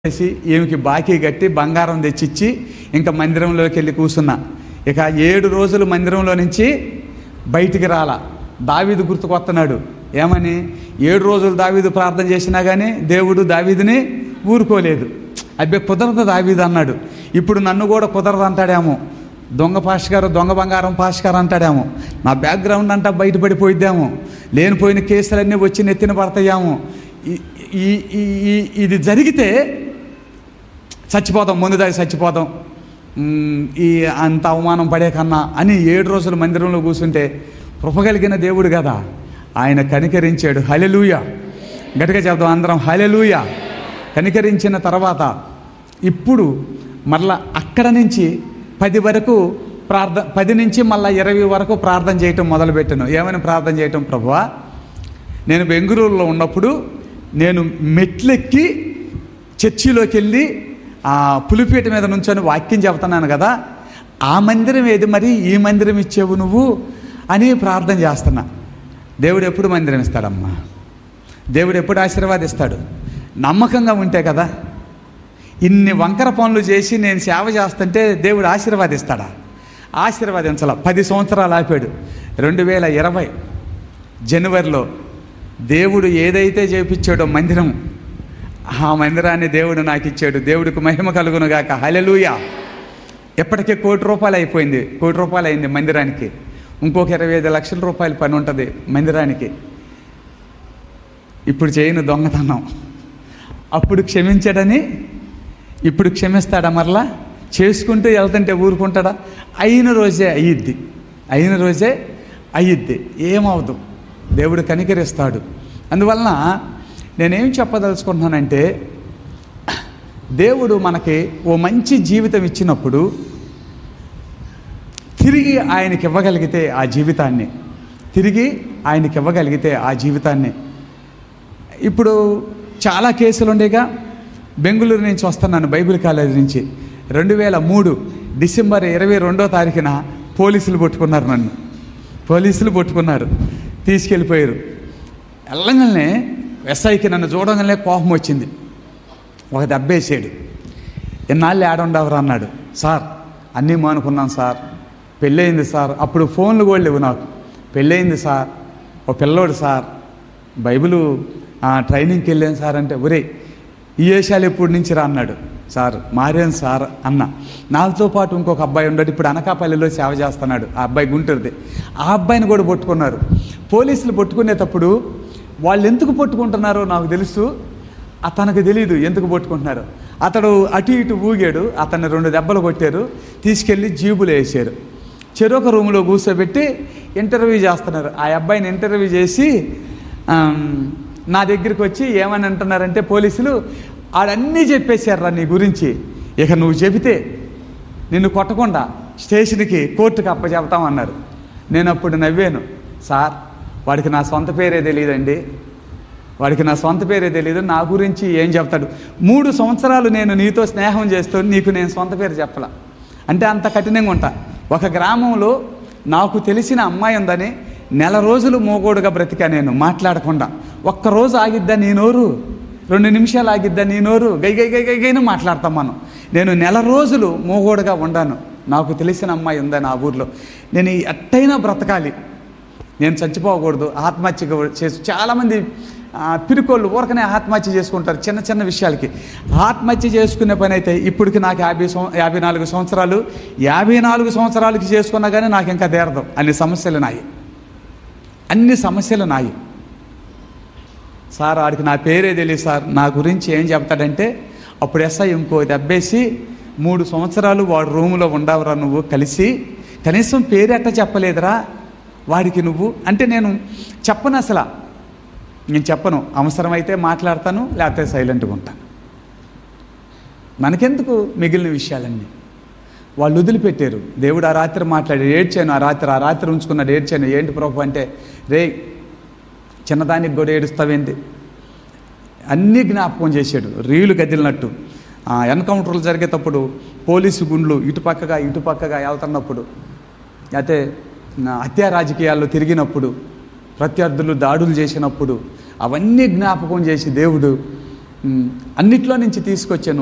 చేసి ఈమెకి బాకీ కట్టి బంగారం తెచ్చిచ్చి ఇంకా మందిరంలోకి వెళ్ళి కూర్చున్నా ఇక ఏడు రోజులు మందిరంలో నుంచి బయటికి రాలా దావీదు గుర్తుకొస్తున్నాడు ఏమని ఏడు రోజులు దావీదు ప్రార్థన చేసినా కానీ దేవుడు దావీదుని ఊరుకోలేదు అబ్బే కుదరదు దావీదు అన్నాడు ఇప్పుడు నన్ను కూడా కుదరదు అంటాడేమో దొంగ పాష్ గారు దొంగ బంగారం పాష్ గారు అంటాడేమో నా బ్యాక్గ్రౌండ్ అంతా బయటపడిపోయిద్దాము లేనిపోయిన కేసులన్నీ వచ్చి నెత్తిన పడతాయేమో ఈ- ఈ- ఈ- ఈ- ఇది జరిగితే చచ్చిపోతాం ముందు దాకా చచ్చిపోతాం మ్, ఈ అంత అవమానం పడే కన్నా అని ఏడు రోజులు మందిరంలో కూర్చుంటే కృపగలిగిన దేవుడు కదా ఆయన కనికరించాడు హలెలూయ గట్టిగా చెప్దాం అందరం హలెలూయ కనికరించిన తర్వాత ఇప్పుడు మరలా అక్కడ నుంచి పది వరకు ప్రార్థన పది నుంచి మళ్ళీ ఇరవై వరకు ప్రార్థన చేయటం మొదలుపెట్టాను ఏమని ప్రార్థన చేయటం ప్రభువా నేను బెంగళూరులో ఉన్నప్పుడు నేను మెట్లెక్కి చర్చిలోకి వెళ్ళి ఆ పులిపీట మీద నుంచొని వాక్యం చెబుతున్నాను కదా ఆ మందిరం ఏది మరి ఈ మందిరం ఇచ్చేవు నువ్వు అని ప్రార్థన చేస్తున్నా దేవుడు ఎప్పుడు మందిరం ఇస్తాడమ్మా దేవుడు ఎప్పుడు ఆశీర్వాదిస్తాడు నమ్మకంగా ఉంటే కదా ఇన్ని వంకర పనులు చేసి నేను సేవ చేస్తుంటే దేవుడు ఆశీర్వాదిస్తాడా ఆశీర్వాదించాల పది సంవత్సరాలు ఆపాడు రెండు వేల ఇరవై జనవరిలో దేవుడు ఏదైతే చేపించాడో మందిరం ఆ మందిరాన్ని దేవుడు నాకు ఇచ్చాడు దేవుడికి మహిమ కలుగును గాక హలెలూయ ఎప్పటికే కోటి రూపాయలు అయిపోయింది కోటి రూపాయలు అయింది మందిరానికి ఇంకొక ఇరవై ఐదు లక్షల రూపాయల పని ఉంటుంది మందిరానికి ఇప్పుడు చేయను దొంగతనం అప్పుడు క్షమించాడని ఇప్పుడు క్షమిస్తాడా మరలా చేసుకుంటూ వెళ్తుంటే ఊరుకుంటాడా అయిన రోజే అయ్యిద్ది అయిన రోజే అయ్యిద్ది ఏమవదు దేవుడు కనికరిస్తాడు అందువలన నేనేం చెప్పదలుచుకుంటున్నానంటే దేవుడు మనకి ఓ మంచి జీవితం ఇచ్చినప్పుడు తిరిగి ఆయనకి ఇవ్వగలిగితే ఆ జీవితాన్ని తిరిగి ఆయనకి ఇవ్వగలిగితే ఆ జీవితాన్ని ఇప్పుడు చాలా కేసులు ఉండేగా బెంగళూరు నుంచి వస్తున్నాను బైబిల్ కాలేజీ నుంచి రెండు వేల మూడు డిసెంబర్ ఇరవై రెండో తారీఖున పోలీసులు పట్టుకున్నారు నన్ను పోలీసులు పట్టుకున్నారు తీసుకెళ్ళిపోయారు వెళ్ళగానే ఎస్ఐకి నన్ను చూడగానే కోపం వచ్చింది ఒక దెబ్బేసాడు ఎన్నాళ్ళు ఏడుండవరు అన్నాడు సార్ అన్నీ మానుకున్నాం సార్ పెళ్ళయింది సార్ అప్పుడు ఫోన్లు కూడా లేవు నాకు పెళ్ళయింది సార్ ఓ పిల్లోడు సార్ బైబిలు ఆ, ట్రైనింగ్కి వెళ్ళాను సార్ అంటే ఒరే ఈ వేషాలు ఎప్పటి నుంచి రా అన్నాడు సార్ మారాను సార్ అన్న నాతో పాటు ఇంకొక అబ్బాయి ఉన్నాడు ఇప్పుడు అనకాపల్లిలో సేవ చేస్తున్నాడు ఆ అబ్బాయి గుంటూరుది ఆ అబ్బాయిని కూడా పట్టుకున్నారు పోలీసులు పట్టుకునేటప్పుడు వాళ్ళు ఎందుకు పట్టుకుంటున్నారో నాకు తెలుసు అతనికి తెలియదు ఎందుకు పట్టుకుంటున్నారు అతడు అటు ఇటు ఊగాడు అతన్ని రెండు దెబ్బలు కొట్టారు తీసుకెళ్ళి జీబులు వేసారు చెరొక రూమ్లో కూర్చోబెట్టి ఇంటర్వ్యూ చేస్తున్నారు ఆ అబ్బాయిని ఇంటర్వ్యూ చేసి ఆమ్, నా దగ్గరికి వచ్చి ఏమని అంటున్నారంటే పోలీసులు ఆడన్నీ చెప్పేశారు నీ గురించి ఇక నువ్వు చెబితే నిన్ను కొట్టకుండా స్టేషన్కి కోర్టుకి అప్పచెప్తామన్నారు నేను అప్పుడు నవ్వాను సార్ వాడికి నా సొంత పేరే తెలియదండి వాడికి నా సొంత పేరే తెలియదు నా గురించి ఏం చెప్తాడు మూడు సంవత్సరాలు నేను నీతో స్నేహం చేస్తూ నీకు నేను సొంత పేరు చెప్పలా అంటే అంత కఠినంగా ఉంటా ఒక గ్రామంలో నాకు తెలిసిన అమ్మాయి ఉందని నెల రోజులు మోగోడుగా బ్రతికా నేను మాట్లాడకుండా ఒక్కరోజు ఆగిద్దా నీ నోరు రెండు నిమిషాలు ఆగిద్దా నీ నోరు గై గై గై గై గైను మాట్లాడతాం మనం నేను నెల రోజులు మోగోడుగా ఉండాను నాకు తెలిసిన అమ్మాయి ఉందని ఆ ఊర్లో నేను ఈ ఎట్టయినా బ్రతకాలి నేను చచ్చిపోకూడదు ఆత్మహత్య కూ- చేసి చాలామంది ఆ, పిరికోళ్ళు ఊరకనే ఆత్మహత్య చేసుకుంటారు చిన్న చిన్న విషయాలకి ఆత్మహత్య చేసుకునే పని అయితే ఇప్పటికి నాకు యాభై సం యాభై నాలుగు సంవత్సరాలు యాభై నాలుగు సంవత్సరాలకి చేసుకున్నా కానీ నాకు ఇంకా తీరదు అన్ని సమస్యలు నాయి అన్ని సమస్యలు నాయి సార్ ఆడికి నా పేరే తెలియదు సార్ నా గురించి ఏం చెప్తాడంటే అప్పుడు ఎస్ఐ ఇంకో దెబ్బేసి మూడు సంవత్సరాలు వాడు రూములో ఉండవరా నువ్వు కలిసి కనీసం పేరు ఎట్ట చెప్పలేదురా వాడికి నువ్వు అంటే నేను చెప్పను అసలు నేను చెప్పను అవసరమైతే మాట్లాడతాను లేకపోతే సైలెంట్గా ఉంటాను మనకెందుకు మిగిలిన విషయాలన్నీ వాళ్ళు వదిలిపెట్టారు దేవుడు ఆ రాత్రి మాట్లాడి ఏడ్చాను ఆ రాత్రి ఆ రాత్రి ఉంచుకున్నాడు ఏడ్చాను ఏంటి ప్రభు అంటే రే చిన్నదానికి కూడా ఏడుస్తావేంటి అన్నీ జ్ఞాపకం చేశాడు రీలు కదిలినట్టు ఆ ఎన్కౌంటర్లు జరిగేటప్పుడు పోలీసు గుండ్లు ఇటుపక్కగా ఇటుపక్కగా వెళ్తున్నప్పుడు అయితే నా హత్యా రాజకీయాల్లో తిరిగినప్పుడు ప్రత్యర్థులు దాడులు చేసినప్పుడు అవన్నీ జ్ఞాపకం చేసి దేవుడు ఉమ్, అన్నిట్లో నుంచి తీసుకొచ్చాను